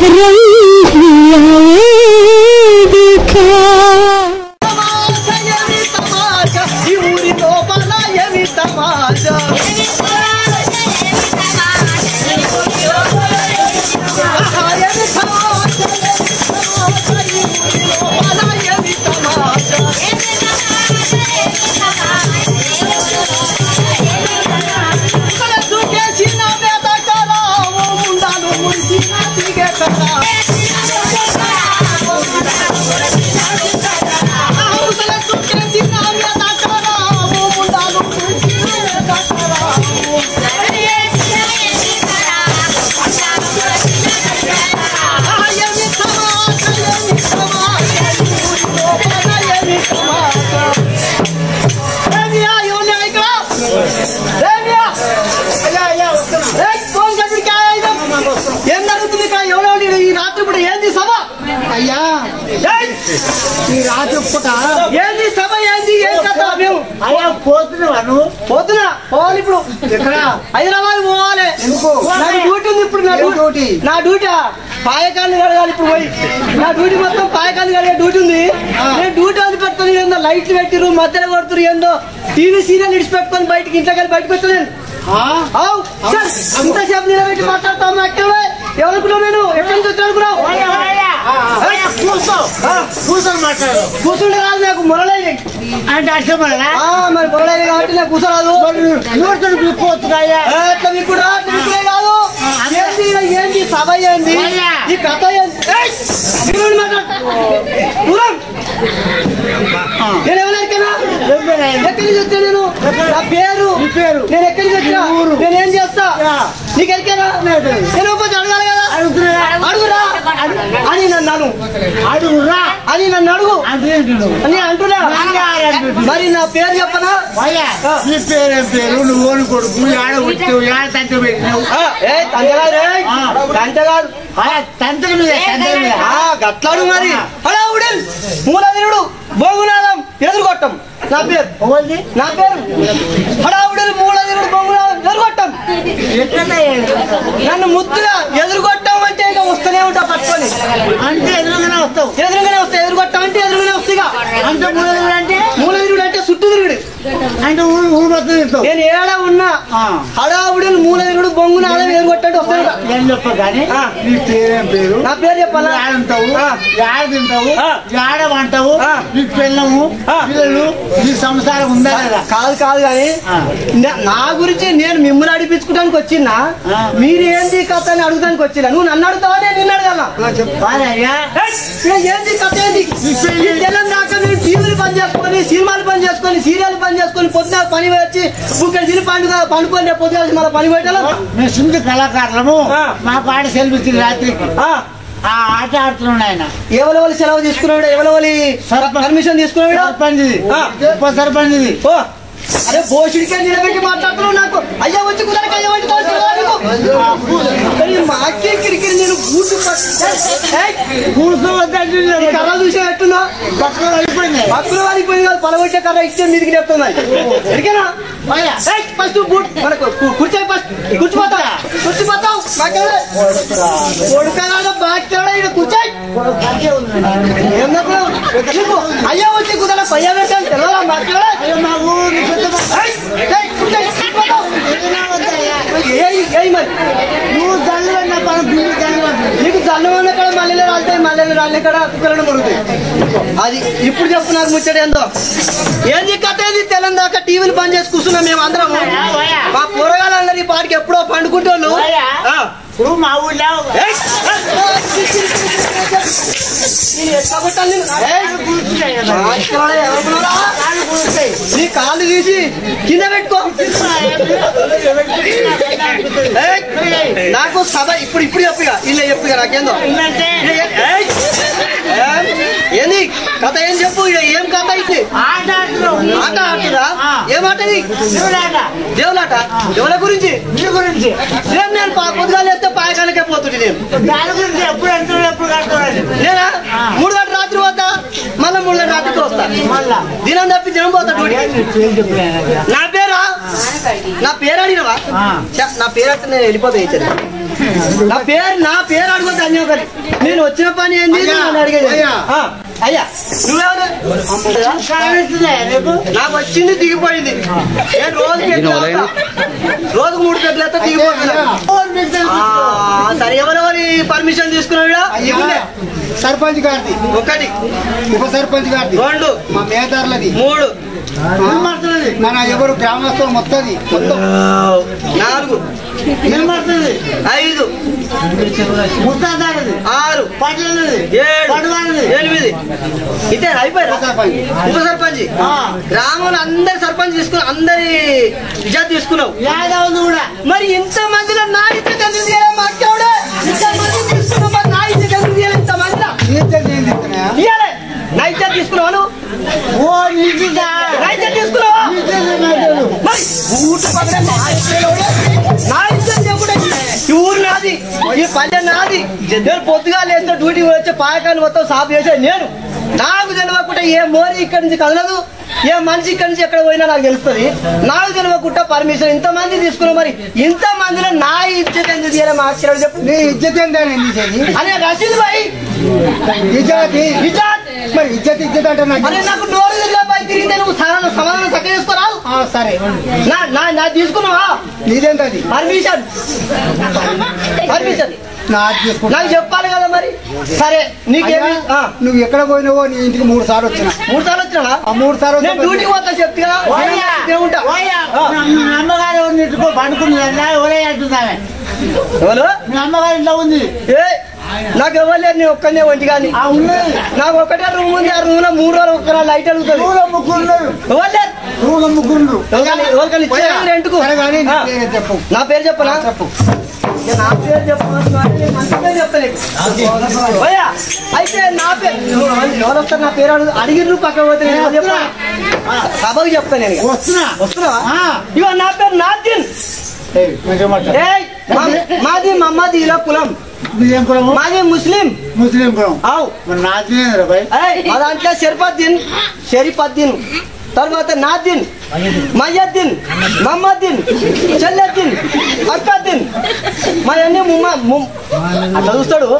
ఈ ఊరి లోపల ఏమి తమాషా ఆహా, ఏమి తమాషా, ఏమి తమాషా, ఈ ఊరి లోపల ఏమి తమాషా ఇక్కడ దూకేసిన వేదకరా, ఓ ముండాలు ముంచిన దిగకరా. అవతల దూకేసిన వేదకరా, ఓ ముండాలు ముంచిన వేదకరా. ఆహా, ఏమి తమాషా, ఏమి తమాషా, ఈ ఊరి లోపల ఏమి తమాషా. ఏమియా, ఎవరిని ఇక్కడ? ఏమియా? ఏయ్, ఫోన్ కట్టి కాయ ఇదో. ఏం జరుగుతుంది ఇక్కడ ఎవరో లేడు. ఈ రాత్రి ఇప్పుడు ఏంది సభ అయ్యా ఏయ్, ఈ రాత్రి పూట ఏంది సభ ఏంది ఏం కథ మేము అయ్యా పోతున్నావా నువ్వు పోతున్నా పోవాలి ఇప్పుడు ఎక్కడ హైదరాబాద్ పోవాలి ఎందుకు? నాకు డ్యూటీ ఉంది ఇప్పుడు నా ఏం డ్యూటీ డ్యూటీ? నా డ్యూటీ పాయకాన్ని కడగాలి ఇప్పుడు పోయి నా డ్యూటీ మొత్తం పాయకాన్ని కడిగే డ్యూటీ ఉంది నేను డ్యూటీ అది పెట్టుకొని ఏందో లైట్లు పెట్టిరు మధ్యలో కొడుతురు ఏందో టీవీ సీరియల్ ఇడిచి పెట్టుకొని బయటికి ఇంట్లోకి వెళ్ళి బయటకు వచ్చాను నేను ఆ? అవు సార్ ఇంతసేపు నిలబెట్టి మాట్లాడతాను ఎక్కడ ఎవరనుకున్నావు నేను ఎక్కడి నుంచి వచ్చి అనుకున్నావు అయ్యా, కూర్చో కూర్చొని మాట్లాడు కూర్చుంటే రాదు నాకు మొరలైన అంటే అర్థం వల్ల మరి మొరలైన కాబట్టి నాకు కూర్చోరాదు నోటితో పోతున్నాయా ఏ, అట్లా మీకు రా అట్లా మీకులే కాదు ఏంది ఇలా ఏంది సభ ఏంది అయ్యా. ఈ కథ ఏంది ఏయ్! మీరు మాట్లాడు. దూరం నేను ఎవరు ఎక్కనా ఎక్కడి నుంచి వచ్చా నేను నా పేరు నీ పేరు? నేను ఎక్కడి నుంచి వచ్చినా నీ ఊరు? నేను ఏం చేస్తా యా. నీకు ఎరికేనా లేదు. నేను పోతే అడగాలి కదా అడుగుతున్నా అడుగురా అని నన్ను అను అడుగురా అని నన్ను అడుగు అంటే ఏంటి నువ్వు అని అంటున్నా నన్ను ఆడంటున్నావు. మరి నా పేరు చెప్పనా అయ్యా నీ పేరేం పేరు నువ్వు ఓని కొడుకు ఆడ వచ్చావు ఆడ తంత పెట్టినావు ఆ, ఏ తంతగాడు రే ఆ. తంతగాడు అయ్యా తంతల మీద తంతల మీద ఆ గట్లాడు మరి హలో ఉడల్ మూలదినుడు బొంగునాదం ఎదురుగొట్టం నా పేరు ఓల్ది నా పేరు హడావుడలు మూలదినుడు బొంగునాదం ఎదురుగొట్టం ఎట్లా నన్ను ముద్దుగా ఎదురుగొట్టం అంటే ఇక వస్తూనే ఉంటా పట్టుకొని అంటే ఎదురుగానే వస్తావు ఎదురుగానే వస్తా ఎదురుగొట్టం అంటే ఎదురుగానే వస్తాయిగా అంటే మూలదుడు అంటే మూలదినుడు అంటే చుట్టూ తిరుగుడు అంటే ఊరు ఊరు మొత్తం తిరుగుతావు నేను ఏడ ఉన్నా ఆ. హడావుడలు మూలదినుడు బొంగునాదం ఎదురుగొట్టంటే వస్తాయిగా ఏం చెప్ప కానీ ఆ. నీ పేరేం పేరు నా పేరు చెప్పాలా యాడ ఉంటావు ఆ. యాడ తింటావు ఆ. యాడ వంటావు ఆ. నీకు పిల్లము ఆ. పిల్లలు నీ సంసారం ఉందా లేదా కాదు కాదు కానీ ఆ. నా- నా గురించి నేను మిమ్మల్ని అడిపించుకోవడానికి వచ్చినా ఆ. మీరు ఏంది కథ అని అడుగుతానికి వచ్చినా నువ్వు నన్ను అడుగుతావా నేను నిన్ను అడగాల కాదయ్యా ఏంది కథ ఏంది ఈ తెల్లని దాకా మీరు టీవీలు పని చేసుకొని సినిమాలు పని చేసుకొని సీరియల్ పని చేసుకొని పొద్దున పని పోయి వచ్చి బుక్కడి తిని పండుగ పండుకొని రేపు పొద్దున వచ్చి మళ్ళీ పని పెట్టాలి మేము సుంది కళాకారులము ఆ. మా పాట సెలవు రాత్రికి ఆ ఆట ఆడుతున్నాడు ఆయన ఎవరెవరి సెలవు తీసుకున్నాడు ఎవరెవరి సర్పంచ్. పర్మిషన్ తీసుకున్నాడు సర్పంచ్ ఇది ఆ. ఉప సర్పంచ్ ఇది ఓ అరే బోషుడికే నిలబెట్టి మాట్లాడుతున్నావు నాకు అయ్యా వచ్చి కుదరక అయ్యా వచ్చి మాకే కిరికిరి నేను బూటు కూర్చోవద్దంటే కర్ర చూసే ఎట్టున్నా పక్కన అయిపోయింది పక్కన వాడిపోయింది కాదు పలగొట్టే కర్ర ఇచ్చే మీదికి చెప్తున్నాయి ఎరికేనా అయ్యా ఫస్ట్ బూట్ మనకు కూర్చోయి ఫస్ట్ కూర్చోపోతావు కూర్చోపోతావు కొడుకాడ బాక్యాడ ఇక్కడ కూర్చోయి ఏం చెప్పు? చెప్పు. అయ్యా వచ్చి కుదర పయ్యా పెట్టాను తెలవరా మాట్లాడ అయ్యో మా ఊరు పెద్ద మరి నువ్వు తల్లి నా పని బిల్లు తల్లి నీకు జల్లమన్న కాడ మల్లెలు రాలుతాయి మల్లెలు రాలే కాడ కుక్కలను పడుతాయి అది ఇప్పుడు చెప్పు నాకు ముచ్చట ఏందో ఏంది కథ ఏంది తెల్లం దాకా టీవీలు బంద్ చేసి కూర్చున్నాం మేము అందరం మా కూరగాయలందరూ ఈ పాటికి ఎప్పుడో పండుకుంటోళ్ళు ఆ. ఇప్పుడు మా ఊళ్ళో ఏయ్! నేను ఎట్లా కొట్టాలి నిన్ను? ఏయ్! మాట్లాడే ఎవరుకున్నారా? నీ కాళ్ళు తీసి కింద పెట్టుకో ఏయ్! నాకు సభ ఇప్పుడు ఇప్పుడు చెప్పిగా ఇలా చెప్పిగా నాకేందో ఏయ్! ఏం? ఏంది కథ ఏం చెప్పు ఇక ఏం కథ అయితే ఆట ఆడుతున్నావు ఆట ఆడుతురా ఆ. ఏం ఆట ఇది దేవుడాట దేవులాట ఎవరి గురించి నీ గురించి ఏం నేను పా- పొద్దుగాల వేస్తే పాయకాలకే పోతుంటే నేను దాని గురించి ఎప్పుడు అంటున్నాడు ఎప్పుడు కట్టుకోవాలి నేనా మూడు గంటల రాత్రి పోతా మళ్ళీ మూడు గంటల రాత్రికి వస్తా మళ్ళా దినం తప్పి దినం పోతా డ్యూటీ పేరు చెప్పిన నా పేరా ఆ. నా పేరు అడిగినవా ఆ. ఛ, నా పేరు అంటే నేను వెళ్ళిపోతా ఇచ్చాను నా పేరు నా పేరు అడుగుతా అన్నీ ఒకరి నేను వచ్చిన పని ఏంది అయ్యా, నన్ను అడిగేది అయ్యా. ఆ, అయ్యా నువ్వెవరు నాకు వచ్చింది దిగిపోయింది నేను రోజు రోజు మూడు పెద్దలతో దిగిపోతున్నా ఆ, సరే ఎవరెవరి పర్మిషన్ తీసుకున్నాడు అయ్యా, సర్పంచ్ గారిది ఒకటి ఉప సర్పంచ్ గారిది రెండు మా మేదారులది మూడు మన ఎవరు గ్రామస్తులు మొత్తది మొత్తం నాలుగు ఐదు ఆరు ఏడు ఎనిమిది ఇదే అయిపోయారు సర్పంచ్ ఉప సర్పంచ్ గ్రామంలో అందరి సర్పంచ్ తీసుకుని అందరి విజాతి తీసుకున్నావు మరి ఇంత మందిలో నా ఇచ్చే ఎందుకు తీయాలి మా అక్కవుడే? ఇంతమంది తీసుకున్నావు, మరి నా ఇచ్చే ఎందుకు తీయాలి ఇంతమందిలో? నీచం ఏంది ఇతనే? తీయాలి. నా ఇచ్చే తీసుకున్నావా నువ్వు? నా ఇచ్చే తీసుకున్నావా? మరి ఊటు పక్కనే మా ఇచ్చేలోడే. నా ఇచ్చే చెప్పుడే. ఈ ఊరు నాది ఈ పల్లె నాది నేను పొద్దుగా లేస్తే డ్యూటీ వచ్చే పాయకాన్ని మొత్తం సాఫ్ చేసేది నేను నాకు తెలియకుండా ఏ మోరి ఇక్కడి నుంచి కదలదు ఏ మనిషి ఇక్కడి నుంచి ఎక్కడ పోయినా నాకు తెలుస్తుంది నాకు తెలియకుండా పర్మిషన్ ఇంతమంది తీసుకున్నా మరి ఇంత మందిలో నా ఇచ్చేది ఎందుకు తీయాలి మా అక్షరాలు చెప్పు నీ ఇజ్జత్ ఏంటని తీసేది అనే రసీద్ భాయ్ ఇజ్జత్ ఇజాత్ మరి ఇజ్జత్ ఇజ్జత్ అంటే నాకు అరే నాకు నోరు తిరిగిపోయి తిరిగితే నువ్వు సమాధానం సమాధానం చక్క చేసుకోరావు ఆ, సరే నా నా నా తీసుకున్నావా నీదేంటది పర్మిషన్ పర్మిషన్ నాకు తీసుకుంటా నాకు చెప్పాలి కదా మరి సరే నీకేమి ఆ, నువ్వు ఎక్కడ పోయినావో నీ ఇంటికి మూడు సార్లు వచ్చిన మూడు సార్లు వచ్చినా ఆ మూడు సార్లు నేను డ్యూటీకి పోతా చెప్తా ఉంటా ఆ. అమ్మగారు ఇంటికో పండుకున్నదా ఒరే అంటున్నావే ఎవరు మీ అమ్మగారు ఇంట్లో ఉంది ఏ నాకు ఎవరు లేదు నేను ఒక్కనే ఒంటి కానీ ఆ ఉన్నది నాకు ఒకటే రూమ్ ఉంది ఆ రూమ్ లో మూడు రోజులు ఒక్క లైట్ అడుగుతుంది నువ్వు ముగ్గురున్నారు ఎవరు లేదు నువ్వు ముగ్గురు ఎవరికని- ఎవరికని ఇచ్చేది రెంట్కు సరే కానీ నీ ఆ. పేరు చెప్పు నా పేరు చెప్పనా చెప్పు ఇక నా పేరు చెప్పమంటున్నా అంటే నేను మంచి పేరు చెప్తా నీకు. భయ్యా, అయితే నా పేరు ఎవరు వస్తారు నా పేరు అడుగు అడిగిర్రు పక్క పోతే నేను ఎవరు చెప్పనా? సభకు చెప్తా నేను ఇక. వస్తున్నా వస్తున్నావా ఆ. ఇగో నా పేరు నాదిన్ ఏయ్, కొంచెం మాట్లాడు. ఏయ్ మా- మాది మమ్మది ఇలా కులం మీదేం కులము మాది ముస్లిం ముస్లిం కులం అవు మరి నాది బాయ్ ఏయ్ మా దాంట్లో షరీఫద్దీన్ షరీఫద్దీన్ తర్వాత నాదిన్ మయ్యద్దీన్ మమ్మద్దీన్ చెల్లెద్దీన్ అక్కద్దీన్ మా అన్ని ముమ్మ ముమ్- అట్లా చూస్తాడు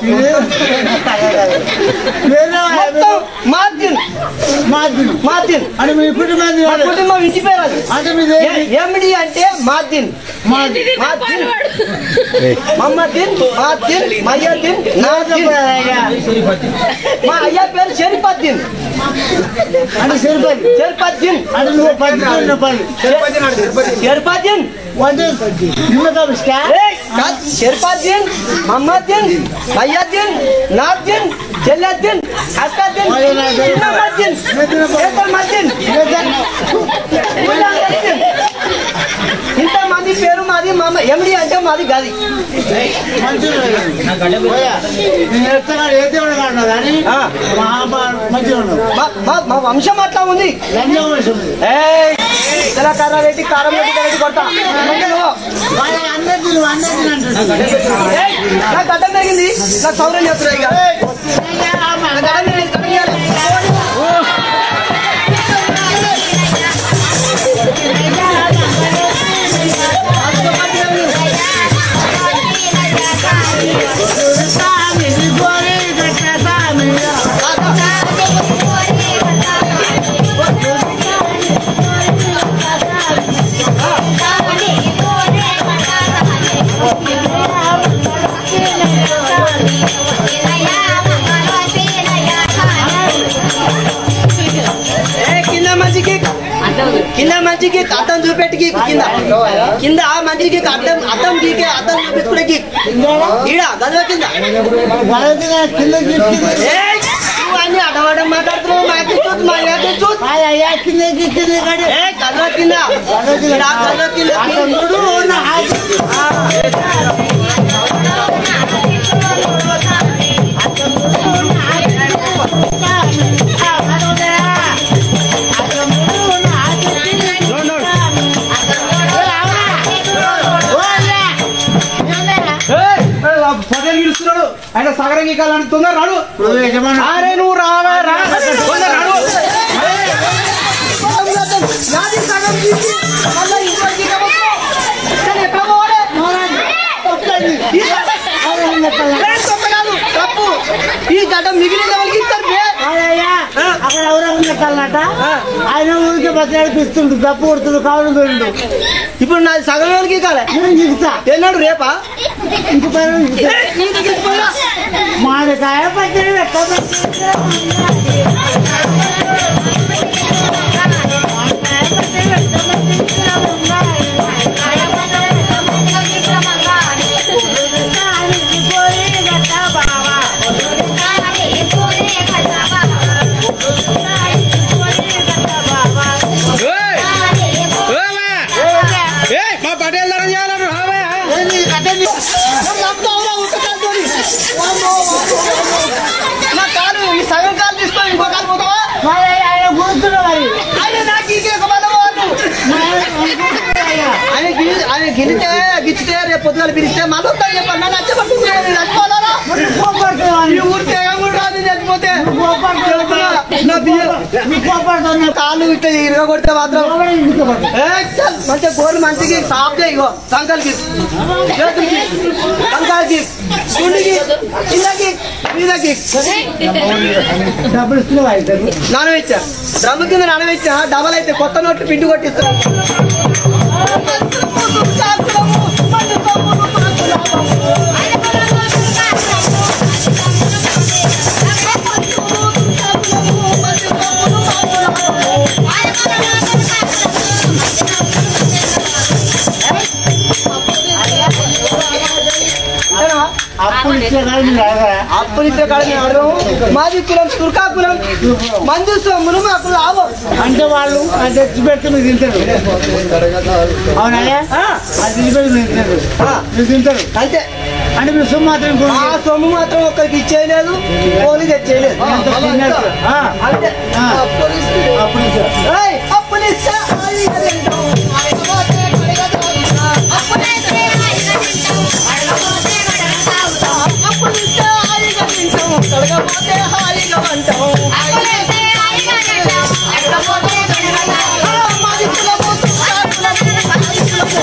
మొత్తం మాద్దీన్ మాదిను మాద్దీన్ అంటే మీ కుటుంబం మా కుటుంబం ఇంటి పేరు అది అంటే మీది ఏ- ఏమిటి అంటే మాద్దీన్ మాది మాద్దీన్ మమ్మద్దీన్ మాద్దీన్ మయ్యద్దీన్ నాద్దీన్ మా అయ్య పేరు షరీఫద్దీన్ అంటే సరిపోయి షరీఫద్దీన్ అంటే నువ్వు పది నువ్వు పది షరీఫద్దీన్ అంటే నిమ్మకాయ ఇష్టా ఏయ్, కాదు, షరీఫద్దీన్ మమ్మద్దీన్ మయ్యద్దీన్ నాద్దీన్ చెల్లెద్దీన్ అక్కద్దీన్ చిన్నమ్మద్దీన్ ఏతమ్మద్దీన్ ముల్లాద్దీన్. ఇంతమంది పేరు మాది మామ ఎండి అంటే మాది గది నేను ఎత్తున్నాడు ఏ దేవుడు కాదు కానీ ఆ. మంచిగా ఉన్నావు మా- మా- మా వంశం అట్లా ఉంది లంజం వయసు ఉంది. ఏయ్ ఇలా కర్ర పెట్టి కారం పెట్టి పెట్టి కొడతా అంటే నువ్వు. వాళ్ళ అందరిది నువ్వు అందరిది అంటున్నావు. ఏయ్, నాకు అడ్డం పెరిగింది నాకు సౌరం చేస్తున్నా ఇక నాకు అడ్డం పెరిగింది, అడ్డం చేయాలి. ఏ కింద మంచికి కింద మంచికి అద్దం చూపెట్టుకి కింద కింద మంచికి అద్దం అద్దం గీకే అద్దం చూపించుకునేకి ఈడ గదవ కింద వాళ్ళకి నేను కిందకి కిందకి ఏయ్, నువ్వు అన్ని అడవడం మాట్లాడుతున్నావు మాకు చూసి మా యాకి చూసి ఆ అయ్యా కిందకి కిందకి కాదు. ఏ గదవ కింద ఈడ గదవ కింద అతనుడు నా హాజరు. పదేళ్ళు గెలుస్తున్నాడు ఆయన సగరం గీకాలని తొందర రాడు ఇప్పుడు యజమాని అరే నువ్వు రావా రా తొందర రాడు నాది సగం తీసి మళ్ళా ఇంకో గీత మొత్తం. కానీ ఎక్కడ పోవాలి? ఈ గడ్డ- లేదు, తప్పు కాదు, తప్పు. ఈ గడ్డ మిగిలిన వాళ్ళకి ఇస్తారు బే. అయ్యా అక్కడ ఎవరెవరు పెట్టాలన్నట ఆ. ఆయన ఊరికి బతికిస్తుండు తప్పు కొడుతుండు కావడం దొరిండు ఇప్పుడు నాది సగం ఎవరికి కాలే నేను దిగుతా ఏనాడు రేపా ఇంక పైన దిగుతా. నీ దగ్గరికి పోయినా మామిడికాయ పచ్చడి పెట్టాలి మా పటేల్ ధర చేయాలను చంపుతావురా ఒక్క కాలుతోని. వామ్మో, వామ్మో, వామ్మో. నా కాలు ఈ సగం కాలు తీసుకొని ఇంకో కాలు పోతావా మరి ఆయన గుర్తుడు మరి ఆయన నాకు ఈ ఒక బలం వాళ్ళు ఆయన గి- ఆయన గిలితే గిచ్చితే రేపు పొద్దుగాల పిలిస్తే మళ్ళీ వస్తా చెప్పండి నన్ను నచ్చబడుతుంది నేను చచ్చిపోవాలా ఈ ఊరు తెగకుండా రాదు నేను చచ్చిపోతే చెప్తున్నా, నా బియ్యం కాళ్ళు ఇట్లా ఇరగ కొడితే మాత్రం ఏ, చల్, మంచిగా గోరు మంచిగా సాఫ్ట్ ఇగో సంకల్కి చేతులకి సంకాలకి కుండికి కిందకి మీదకి డబ్బులు ఇస్తున్నావా ఇద్దరు నానవేచ్చా డ్రమ్ కింద నానవేచ్చా డబల్ అయితే కొత్త నోట్లు పిండి కొట్టిస్తాం అంతేనా? అప్పుడు ఇచ్చే కాదు మీరు అడగరా అప్పులు ఇచ్చే కాడ మేము అడగము మాది కులం తుర్కా కులం మందు సొమ్ములు మాకు లాభం అంటే వాళ్ళు అది తెచ్చి పెట్టి మీరు తింటారు అవునయ్యా ఆ, అది తెచ్చి పెట్టి మీరు తింటారు ఆ, మీరు తింటారు అంతే అంటే మీరు సొమ్ము మాత్రం ఆ కొనుక్కోరు. సొమ్ము మాత్రం ఒక్కరికి ఇచ్చేయలేదు పోనీ తెచ్చేయలేదు ఎంత తిన్నట్టు. ఆ, అంతే ఆ. అప్పులు ఇస్తే- అప్పుడు ఇచ్చారు. ఏయ్, అప్పులు ఇస్తే హాయిగా తింటాం. అడగపోతే హాయిగా తాగుతాం. అప్పులు ఇస్తే హాయిగా తింటాం. అప్పులు ఇస్తే హాయిగా తింటాం. కడగపోతే హాయిగా అంటాం. ఆ, మాది కులము, తుర్కా కులము, మాది కులము.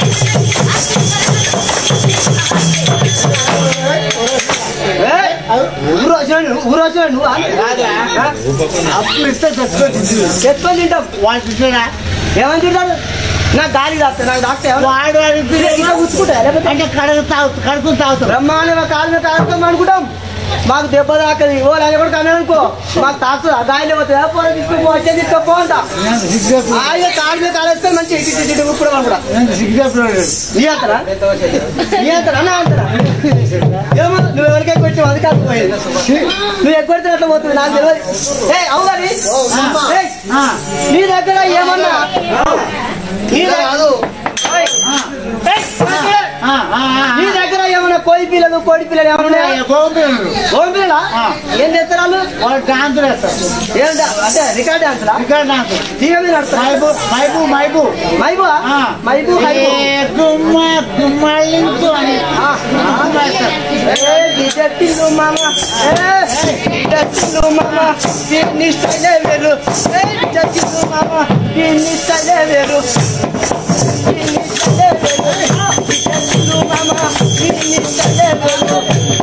ఏయ్, ఊరు వచ్చినాడు ఊరు వచ్చినాడు నువ్వు కాదా? అప్పుడు ఇస్తే తెచ్చుకొని తింటారు. తెచ్చుకొని తింటాం వాళ్ళు తింటారా ఏమని తింటారు నాకు గాలి తాగుతా నాకు తాగితే ఏమన్నా- వాడు అడిగితే ఇలా గుచ్చుకుంటా లేకపోతే అంటే కడుగు తాగు కడుకుని తాగుతారు బ్రహ్మాండ కాలు మీద తాగుతాం అనుకుంటాం మాకు దెబ్బ తాకది ఓ లేదా కూడా కన్నాను అనుకో మాకు తాకుతుంది ఆ గాలి పోతుంది పోతే తీసుకోపో వచ్చే తీసుకోపో అంట నేను సిగ్గు ఆయన కాలు మీద కాలేస్తే మంచి ఇటు ఇటు ఇటు ఇప్పుడు కూడా నేను సిగ్గుపడాడు నీ అంతరా నీ అంతరా నా అంతరా ఏమో నువ్వు ఎవరికై కొట్టావు అది కాకపోయేది నువ్వు ఎగ్గొడితే అట్లా పోతుంది నాకు తెలియదు ఏ అవు కానీ ఏయ్, నీ దగ్గర ఏమన్నా నీ దగ్గర ఏయ్, ఏయ్, నీ దగ్గర ఏమన్నా కోడి పిల్లలు కోడి పిల్లలు ఏమన్నా ఉన్నాయా? గోపిల్లలు కోడి పిల్లలా ఆ. ఏం చేస్తారు వాళ్ళు వాళ్ళు డాన్స్ వేస్తారు ఏం డా- అంటే రికార్డ్ డాన్స్లా ఇక్కడ డాన్స్ తీగ మీద నడుస్తారు మైబు మైబు మైబు మైబు ఆ. మైబు మైబు ఏ గుమ్మ గుమ్మలించు అని ఆ. గుమ్మ వేస్తారు. ఏ డిజెక్టివ్ మామ ఏ డిజెక్టివ్ మామ దీన్ని స్టైలే వేరు ఏ డిజెక్టివ్ మామ దీన్ని స్టైలే వేరు దీన్ని స్టైలే వేరు డిజెక్టివ్ మామ దీన్ని స్టైలే వేరు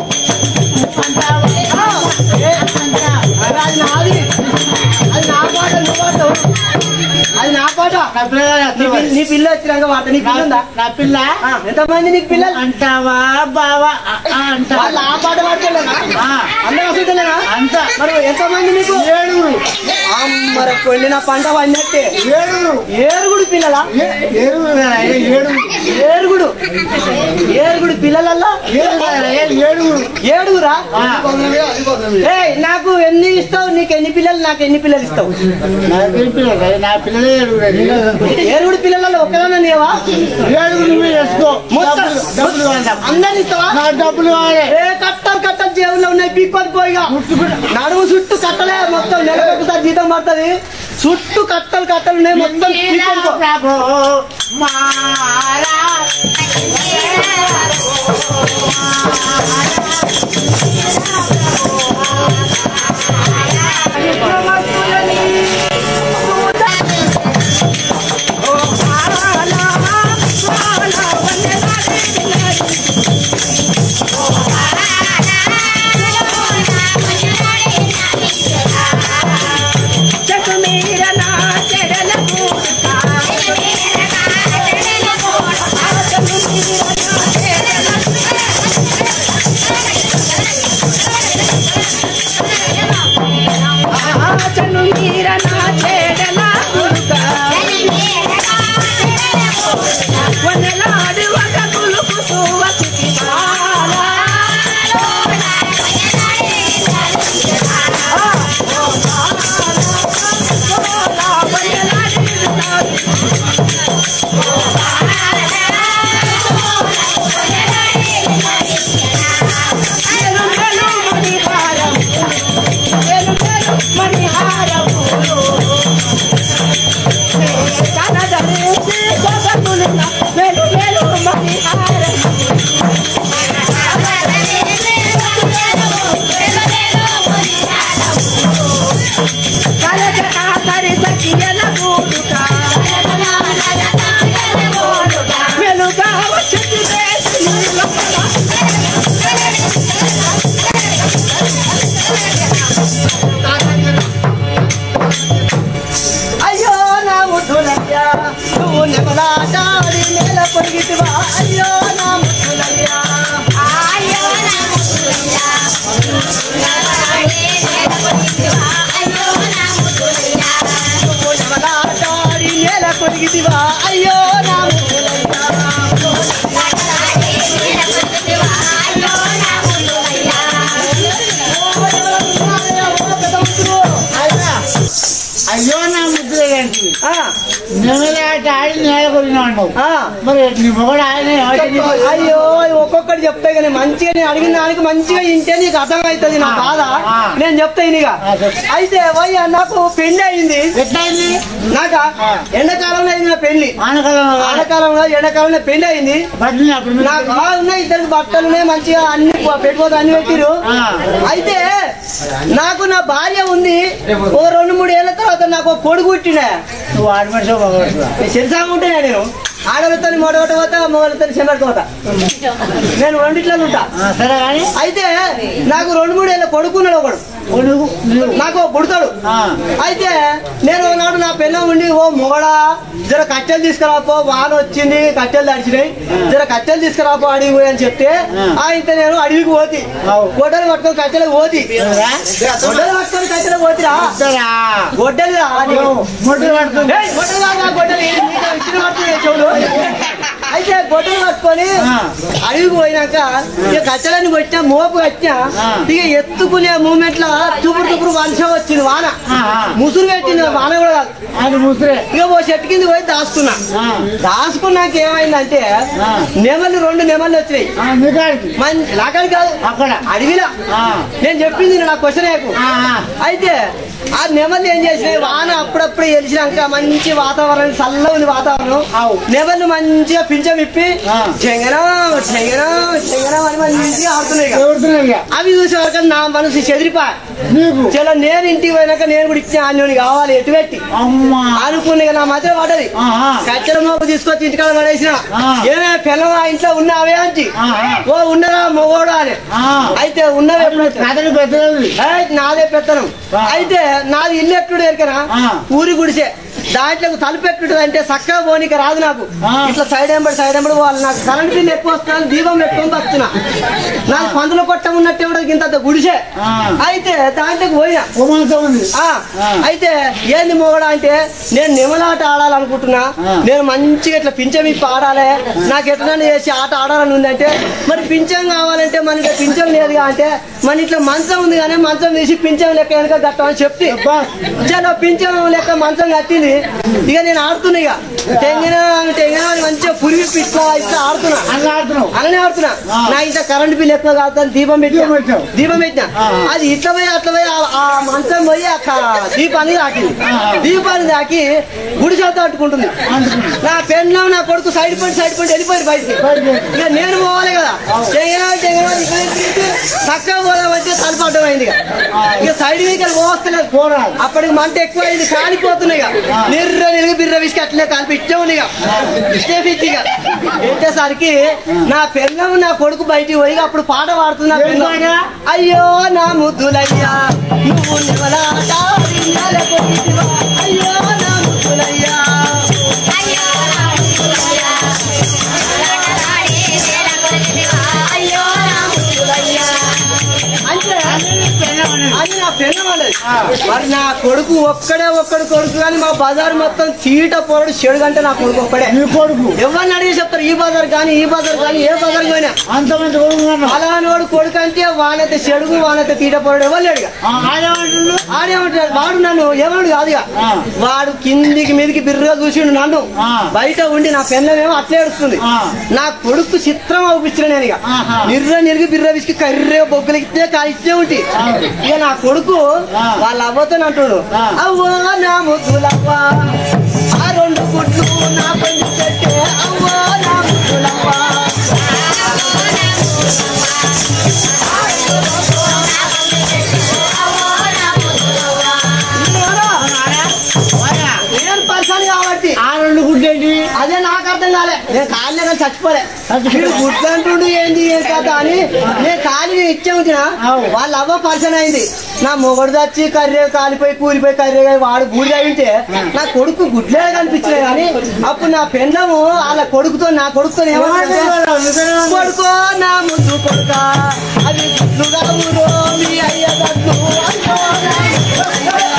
ఆ, ఏ, అరే అది నాది అది నా పాట నువ్వు పాడతావు అది నా పాట నా పిల్లలు నీ వేస్తారు పిల్ల- నీ పిల్ల వచ్చినాక పాట నీ పిల్ల ఉందా నా పిల్ల ఆ, ఎంతమంది నీకు పిల్లలు అంటావా బావా ఆ, ఆ అంటావా వాళ్ళు ఆ పాట పాడుకోలేనా ఆ, అందరూ వస్తుంటేనా అంతా మరి ఎంతమంది నీకు ఏడుగురు అమ్మర వెళ్ళిన పంట పడినట్టే ఏడుగురు ఏరుగుడు పిల్లల ఏ- ఏడుగురు కదా, ఏ- ఏడుగురు ఏరుగుడు ఏరుగుడు పిల్లలల్లా ఏడుగురు కదా, ఏ- ఏడుగురు ఏడుగురా ఆ. ఏ నాకు ఎన్ని ఇస్తావు నీకు ఎన్ని పిల్లలు నాకు ఎన్ని పిల్లలు ఇస్తావు నా పిల్లలు కదా, నా పిల్లలే ఏడుగురు అది. ఏరుగుడు పిల్లలలో ఒక్కదాన నీవా ఏడుగురు నువ్వే చేసుకో మొత్తం డబ్బులు డబ్బులు కావాలి నాకు. అందరిని ఇస్తావా నా డబ్బులు కావాలి ఏ కట్టలు కట్టలు జేబులో ఉన్నాయి పీక్కొని పోయిగా నడుము చుట్టూ కట్టలే మొత్తం నెలకు ఒకసారి జీతం పడుతుంది చుట్టూ కట్టలు కట్టలు ఉన్నాయి మొత్తం పీక్కొని పో. ప్రభు మారా చెను మీర నా చెడల కులుక వనలాడు ఒక కులుకు సువచితి బాలా మెలుగా వచ్చి అయ్యో నా ముద్దులయ్యా నువ్వు నెమలాటాడి నేల పొడిగితివా అయ్యో నా ముద్దులయ్యా నువ్వు నెమలాటాడి నేల పొడిగితివా అయ్యో నా ముద్దులయ్యా అయ్యో నా ముద్దులే గారికి ఆ, నెమలాట ఆడి నేల కొరిగినా అన్నావు ఆ. మరి నీ మొగడు ఆయన అయ్యో ఒక్కొక్కటి చెప్తే కానీ మంచిగా నేను అడిగిన దానికి మంచిగా ఇంటే నీకు అర్థమవుతుంది నా బాధ ఆ. నేను చెప్తా ఇనిగా ఆ, చెప్పు. అయితే వయ్య నాకు పెళ్లి అయింది ఎట్లయింది నాక ఆ. ఎండాకాలంలో అయింది నా పెళ్లి ఆనకాలం ఆడకాలంలో ఎండాకాలంలో పెళ్లి అయింది బట్టలు అప్పుడు మీరు- నాకు ఆ ఉన్నాయి ఇద్దరికి బట్టలు ఉన్నాయి మంచిగా అన్ని పెట్టుకోదు అన్ని పెట్టిరు ఆ. అయితే నాకు నా భార్య ఉంది ఓ రెండు మూడు ఏళ్ల తర్వాత నాకు ఒక కొడుకు పుట్టినా నువ్వు ఆడి మనిషి మగడు శరిసాగా ఉంటేనే నేను ఆడలతో మొడగొట్ట పోతా మొగలతో చెమటకు పోతా నేను రెండిట్లో ఉంటా సరే కానీ అయితే నాకు రెండు మూడు ఏళ్ళ కొడుకున్నాడు ఒకడు నువ్వు నువ్వు నాకు ఒక పుడతాడు ఆ. అయితే నేను ఒకనాడు నా పిల్ల ఉండి ఓ మొగడా జర కట్టెలు తీసుకురాపో వాన వచ్చింది కట్టెలు తడిచినాయి జర కట్టెలు తీసుకురాపో అడిగి పోయి అని చెప్తే ఆ. అయితే నేను అడవికి పోతి అవు. గొడ్డలు పట్టుకొని కట్టెలకు పోతి ఎవరా? గొడ్డలు పట్టుకొని కట్టెలకు పోతిరా ఇద్దరా? గొడ్డలు మొట్టలు పడుతుంది గొడ్డలు కాదు ఆ గొడ్డలు ఏ- నీకు ఇచ్చిన పడుతుంది చెవులు అయితే గొడ్డలు పట్టుకొని ఆ. అడవికి పోయినాక ఇక కట్టెలని కొట్టినా మోపు కట్టినా ఆ. ఇక ఎత్తుకునే మూమెంట్ లో తుపురు తుపురు వర్షం వచ్చింది వాన ఆ, ఆ. ముసురు పెట్టింది వాన కూడా కాదు అది ముసిరే ఇక ఓ చెట్టు కింద పోయి దాచుకున్నా ఆ. దాచుకున్నాక ఏమైందంటే ఆ. నెమళ్ళు రెండు నెమళ్ళు వచ్చినాయి ఆ, మీ కాడికి మంచి లాకాడి కాదు అక్కడ అడవిలో ఆ. నేను చెప్పింది నా క్వశ్చన్ ఆ, ఆ. అయితే ఆ నెమళ్ళు ఏం చేసినాయి వాన అప్పుడప్పుడు గెలిచినాక మంచి వాతావరణం చల్లగా ఉంది వాతావరణం అవు. నెమళ్ళు మంచిగా పింఛం ఇప్పి ఆ. చెంగనం చెంగనం చెంగనం అని మంచిగా ఆడుతున్నాయి ఇక. ఎవరుతున్నాయి ఇక? అవి చూసే వరకు నా మనసు చెదిరిపా నీకు చలో నేను ఇంటికి పోయినాక నేను కూడా ఇచ్చిన అన్యోని కావాలి ఎటు పెట్టి అమ్మా అనుకుని నా మధ్య పడ్డది ఆ, ఆ. కచ్చర మోపు తీసుకొచ్చి ఇంటికాడ పడేసిన ఆ. ఏమే పిల్లవా ఇంట్లో ఉన్నావే అంచి ఆ, ఆ. ఓ ఉన్నదా మొగోడు అని ఆ. అయితే ఉన్నవే ఎప్పుడు కథలు పెద్దది ఏయ్, నాదే పెత్తనం ఆ. అయితే నాది ఇల్లు ఎట్టుడు ఎరకనా ఆ. ఊరి గుడిసే దాంట్లో తలుపెట్టుడు అంటే చక్కగా పోనీకి రాదు నాకు ఆ. ఇట్లా సైడ్ ఎంబడి సైడ్ ఎంబడి వాళ్ళు నాకు కరెంట్ బిల్ ఎక్కువ వస్తాను దీపం పెట్టుకొని వస్తున్నా నాకు పందుల కొట్ట ఉన్నట్టు కూడా ఇంత గుడిసే ఆ. అయితే దాంట్లోకి పోయినా ఉమంతం ఉంది ఆ, ఆ. అయితే ఏంది మొగడా అంటే నేను నిమలాట ఆడాలనుకుంటున్నా ఆ. నేను మంచిగా ఇట్లా పింఛం ఇప్పి ఆడాలి నాకు ఎట్లనే చేసి ఆట ఆడాలని ఉందంటే మరి పింఛం కావాలంటే మన ఇక్కడ పింఛం లేదుగా అంటే మన ఇట్లా మంచం ఉంది కానీ మంచం తీసి పింఛం లెక్క వెనక కట్టమని చెప్తే అబ్బా. చలో పింఛం లెక్క మంచం కట్టింది ఇక నేను ఆడుతున్నా ఇక టెంగిన టెంగిన అని మంచిగా పురిగి ఇట్లా ఇట్లా ఆడుతున్నా అట్లా ఆడుతున్నావు అలానే ఆడుతున్నా ఆ. నా ఇంట్లో కరెంట్ బిల్ ఎక్కువ కాదు దీపం పెట్టినా దీపం పెట్టావు. దీపం పెట్టినా ఆ. అది ఇట్లా పోయి అట్లా పోయి ఆ- ఆ మంచం పోయి ఆ క- దీపాన్ని తాకింది ఆ. దీపాన్ని తాకి గుడి చేత అట్టుకుంటుంది నా పెన్లో నా కొడుకు సైడ్ పాయింట్ సైడ్ పాయింట్ వెళ్ళిపోయి బయటికి బయటికి. ఇక నేను పోవాలి కదా చెయ్యనా చెయ్యనా ఇక్కడ తిరిగి చక్కగా పోదామంటే తలుపు అడ్డం అయింది ఇక. ఇక సైడ్ వీకల్ పోస్తలేదు పోరాదు అప్పటికి మంట ఎక్కువ అయింది కాలిపోతున్నాయి ఇక నిర్ర నిలిగి బిర్ర విసికి అట్లే కలిపి ఇచ్చే ఉంది ఇక ఇచ్చే పిచ్చి ఇక పెట్టేసరికి నా పెళ్ళం నా కొడుకు బయటికి పోయి అప్పుడు పాట పాడుతున్నా ఏం పాట? అయ్యో నా ముద్దులయ్యా నువ్వు నివలాట విన్నాల కొట్టివా. అయ్యో నా ముద్దులయ్యా అని నా పెళ్ళం అన్నది మరి నా కొడుకు ఒక్కడే ఒక్కడు కొడుకు కానీ మా బజార్ మొత్తం చీట పొరడు చెడు కంటే నా కొడుకు ఒక్కడే నీ కొడుకు ఎవరిని అడిగి చెప్తారు ఈ బజార్ కానీ ఈ బజార్ కానీ ఏ బజార్ పోయినా అంతమంది కొడుకు అన్నావు. అలానోడు కొడుకు అంటే వానైతే చెడుగు వానైతే తీట పొరడు ఎవరు లేడుగా ఆ, ఆడేమంటుండు ఆడేమంటాడు వాడు నన్ను ఎవడు కాదుగా ఆ. వాడు కిందికి మీదికి బిర్రగా చూసిండు నన్ను ఆ. బయట ఉండి నా పెన్నమేమో అట్లే ఏడుస్తుంది ఆ. నా కొడుకు చిత్రం అవుపించిన నేను ఇక ఆహా. నిర్ర నిరిగి బిర్ర విసికి కర్రే బొగ్గులకితే కాయిస్తే ఉంటి ఆ. ఇక నా కొడుకు ఆ. వాళ్ళ అవ్వతో అంటుడు ఆ. అవ్వ నా ముద్దులవ్వ ఆ రెండు గుడ్లు నా పండు పెట్టే అవ్వ నా ముద్దులవ్వ నేను పర్సన్ కాబట్టి ఆ రెండు గుడ్డేంటి అదే నాకు అర్థం కాలే నేను కాళ్ళే కానీ చచ్చిపోలే చచ్చిపోలే. వీడు గుడ్లు అంటుండు ఏంది ఏం కథ అని నేను ఖాళీ ఇచ్చే ఉంచిన అవు. వాళ్ళ అవ్వ పర్సన్ అయింది నా మొగడు చచ్చి కర్రే కాలిపోయి కూలిపోయి కర్రే వాడు బూడి అయింటే నా కొడుకు గుడ్లే కనిపించినాయి కానీ అప్పుడు నా పెండ్లము వాళ్ళ కొడుకుతో నా కొడుకుతో ఏమంటే కొడుకో నా ముద్దు కొడుక అది గుడ్లుగా ఊరో మీ అయ్య గడ్లు అయ్యో నా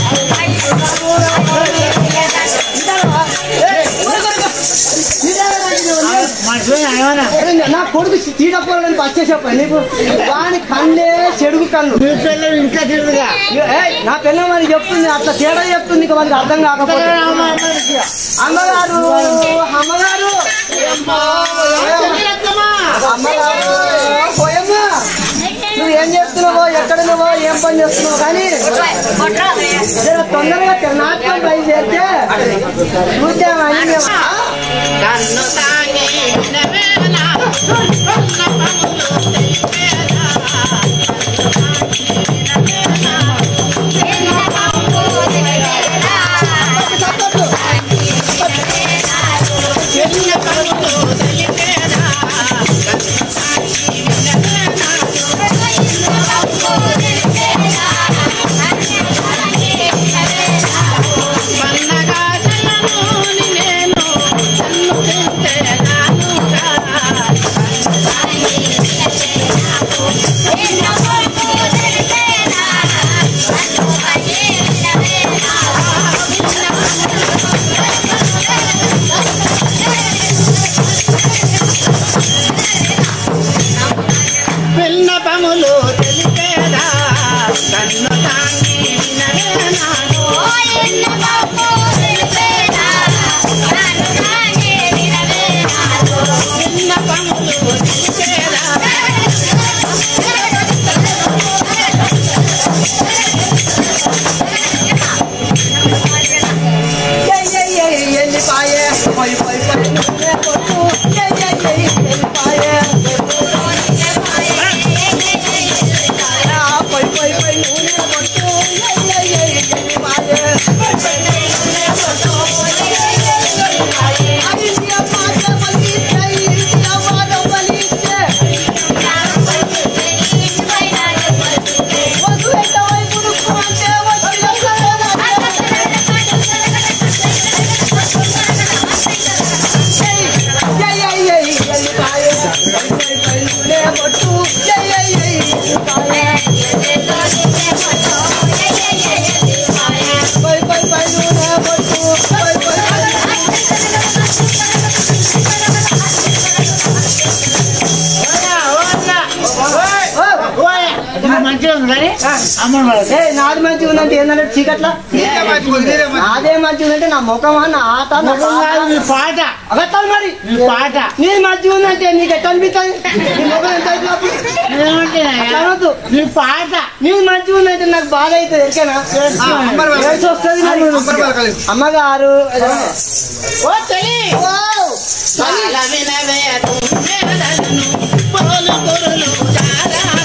ఏయ్, ఊరు కొడుకు. ఇదేనా ఇది ఉంది? మనుషులు ఏమన్నా అరే నా కొడుకు తీటపోవడానికి వచ్చే చెప్పాను నీకు వాని కళ్ళే చెడుగు కళ్ళు మీ పిల్లలు ఇంకా తిరుగుగా ఏయ్, నా పిల్ల మరి చెప్తుంది అట్లా తేడా చెప్తుంది ఇక మనకి అర్థం కాకపోతే అమ్మగారు అమ్మగారు అమ్మగారు పోయమ్మా నువ్వు ఏం చేస్తున్నావో ఎక్కడ నువ్వో ఏం పని చేస్తున్నావు కానీ జర తొందరగా నాట్యం ట్రై చేస్తే చూద్దామని మేము కన్ను తాగి వినవేనా కన్న పములు తెలిపేదా చిన్న పములు తెలిపేదా పన్నగా జలమోని నేను నన్ను తింటే నానుగా పిన్న పములు తెలిపేదా కన్ను తాంగి వినవేనాను పిన్న పములు తెలిపేదా ఎల్లిపాయే పోయి పోయి పోయి నూనె కొట్టు ఎల్లిపాయే పోయి పోయి పోయి నూనె కొట్టు ఎల్లిపాయే ఇండియా మాట పలికితే ఇండియా మాట పలికితే వసు ఎంత వైపుడు అంటే వచ్చిన జై జై జై ఎల్లిపాయే పోయి పోయి నూనె కొట్టు జై జై జై ఎల్లిపాయే పోయి పోయి పోయి నూనె కొట్టు పోయి పోయి ఓ మంచిగా ఉంది కానీ అమ్మని వాళ్ళకి ఏ నాది మంచిగా ఉందంటే ఏంటంటే చీకట్ల నాదే మంచిగా ఉందంటే నా ముఖమా నా ఆట నా ముఖం కాదు మీ పాట అగట్టాలి మరి మీ పాట నీది మంచిగా ఉందంటే నీకు ఎట్లా అనిపిస్తుంది నీ ముఖం ఎంత అవుతుంది అప్పుడు? ఏమంటే అట్లా అనొద్దు. మీ పాట నీది మంచిగా ఉందంటే నాకు బాధ అవుతుంది ఎరికేనా ఏడ్చి వస్తుంది మరి. అమ్మగారు ఓ తల్లి వావ్! చాలా వినవే తుమ్మెదలను పోలు పొరులు జారాగా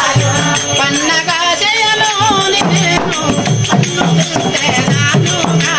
పన్నగా జయలోని నేను పన్ను తింటే నానుగా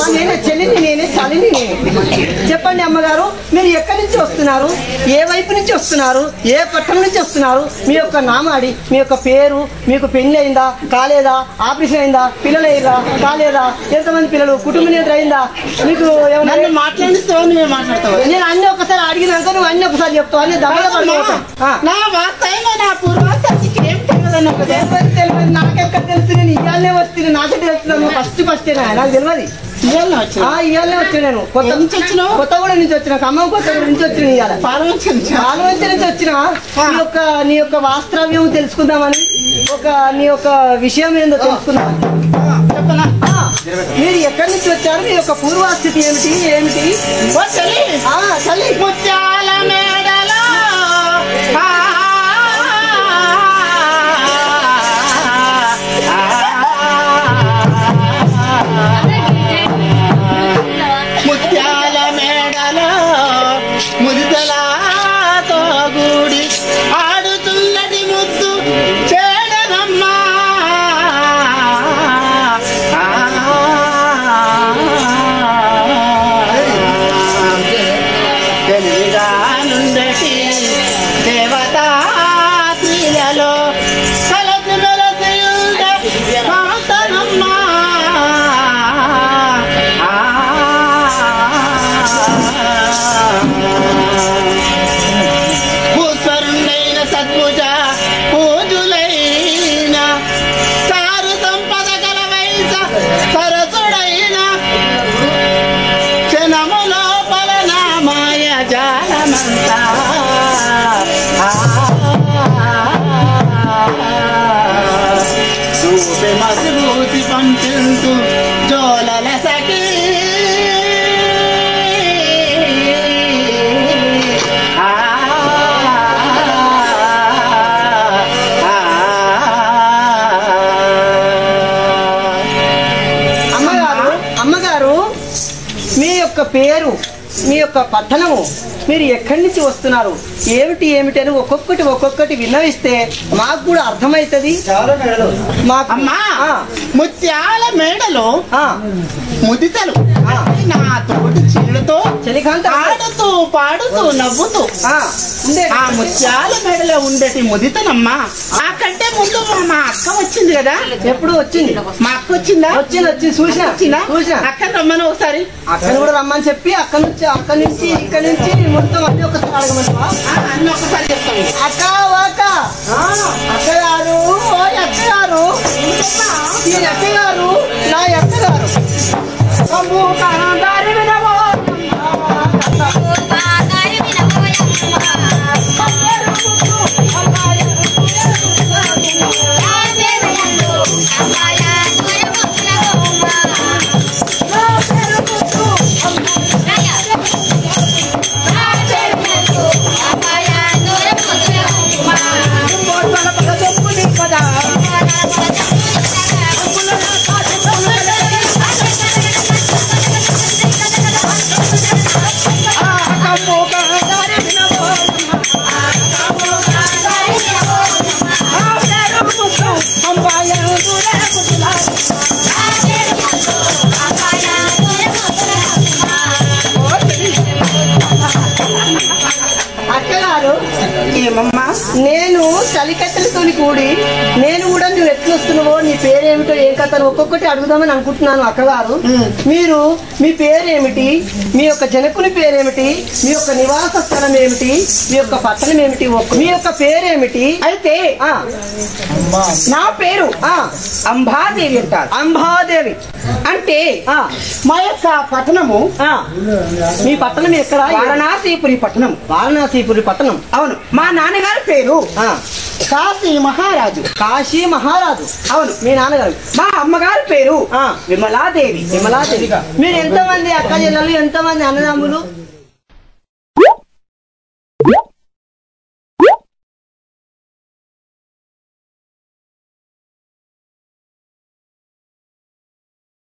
నేనే చెల్లిని నేనే చలిని నేనే చెప్పండి అమ్మగారు మీరు ఎక్కడి నుంచి వస్తున్నారు ఏ వైపు నుంచి వస్తున్నారు ఏ పట్టణం నుంచి వస్తున్నారు మీ యొక్క నామాడి మీ యొక్క పేరు మీకు పెళ్లి అయిందా కాలేదా ఆపరేషన్ అయిందా పిల్లలు అయిందా కాలేదా ఎంతమంది పిల్లలు కుటుంబ నియంత్రణ అయిందా మీకు ఏమన్నా నన్ను మాట్లాడిస్తావు నువ్వే మాట్లాడతావు నేను అన్ని ఒకసారి అడిగినాక నువ్వు అన్ని ఒకసారి చెప్తావు అన్ని దెబ్బలు పడిపోతావు ఆ. నా వాస్తవంగా నా పూర్వాస్తానికి ఏం తెలియదన్న కదా తెలియదు తెలియదు నాకెక్కడ తెలుసు నేను ఇవాళనే వస్తుంది నాకే తెలుస్తున్నాను ఫస్ట్ ఫస్ట్ నాకు తెలియదు ఇవాళ వచ్చిన ఆ ఇవాళనే వచ్చాను నేను కొత్త ఎక్కడి నుంచి వచ్చినావు? కొత్తగూడ నుంచి వచ్చిన ఖమ్మం కొత్తగూడ నుంచి వచ్చిన ఇవాళ పాలవంచన పాలవంచ నుంచి వచ్చిన నీ యొక్క నీ యొక్క వాస్తవ్యం తెలుసుకుందామని ఒక నీ యొక్క విషయం ఏందో తెలుసుకుందామని చెప్పనా ఆ, మీరు ఎక్కడి నుంచి వచ్చారు మీ యొక్క పూర్వస్థితి ఏమిటి ఏమిటి ఓ చెల్లి ఆ చల్లి ముత్యాల మేడలో ఆ, ముత్యాల మేడలో ముదితలాతో గూడి ఆడుతున్నటి ముద్దు చేడనమ్మా తెలివిగా నుండటి దేవతా స్త్రీలలో కలసి మెలసి ఉండే కాంతనమ్మా భూస్వరుండైన సద్భుజ పూజులైన చారు సంపద గల వైస సరసుడైన క్షణము లోపల నా మాయ జాలమంతా చూపి మసిబూసి పంచుతూ జోలల సఖీ ఆ అమ్మగారు అమ్మగారు మీ యొక్క పేరు మీ యొక్క పట్టణము మీరు ఎక్కడి నుంచి వస్తున్నారు ఏమిటి ఏమిటి అని ఒక్కొక్కటి ఒక్కొక్కటి విన్నవిస్తే మాకు కూడా అర్థమవుతుంది మాకు అమ్మా ఆ, ముత్యాల మేడలో ఆ, ముదితలు ఆ. నా తోటి చీరతో చలికాంత ఆడుతూ పాడుతూ నవ్వుతూ ఆ, ఉండే ఆ ముత్యాల మెడలో ఉండేటి ముదితనమ్మా ఆ కంటే ముందు మా- మా అక్క వచ్చింది కదా ఎప్పుడు వచ్చింది మా అక్క వచ్చిందా వచ్చింది వచ్చింది చూసిన వచ్చిందా చూసిన అక్క రమ్మను ఒకసారి అక్కడ కూడా రమ్మని చెప్పి అక్కడ నుంచి అక్కడి నుంచి ఇక్కడ నుంచి మొత్తం అన్ని ఒకసారి అడగమంటావా ఆ, అన్న ఒకసారి చెప్తాను అక్క వాక అక్కగారు ఓ అక్కగారు ఈ అక్కగారు నా అక్కగారు అమ్మో, కాంతారి వినవో. అమ్మో, కాంతారి వినవో. ఆ పేరు ముద్దు, అంబాయ దూరే ముద్దులా. అక్కగారు ఏమమ్మా నేను చలికట్టెలతో కూడి నేను కూడా నువ్వు ఎట్లు వస్తున్నావో నీ పేరేమిటో ఏం కథను ఒక్కొక్కటి అడుగుదామని అనుకుంటున్నాను అక్కగారు మీరు మీ పేరేమిటి మీ యొక్క జనకుని పేరేమిటి మీ యొక్క నివాస స్థలం ఏమిటి మీ యొక్క పట్టణం ఏమిటి ఒక్క- మీ యొక్క పేరేమిటి అయితే ఆ నా పేరు ఆ అంబాదేవి అంటారు అంబాదేవి అంటే ఆ మా యొక్క పట్టణము ఆ మీ పట్టణం ఎక్కడ వారణాసిపురి పట్టణం వారణాసిపురి పట్టణం అవును మా నాన్నగారి పేరు ఆ కాశీ మహారాజు కాశీ మహారాజు అవును మీ నాన్నగారు మా అమ్మగారి పేరు ఆ విమలాదేవి విమలాదేవి మీరు ఎంతమంది అక్క చెల్లెలు ఎంతమంది అన్నదమ్ములు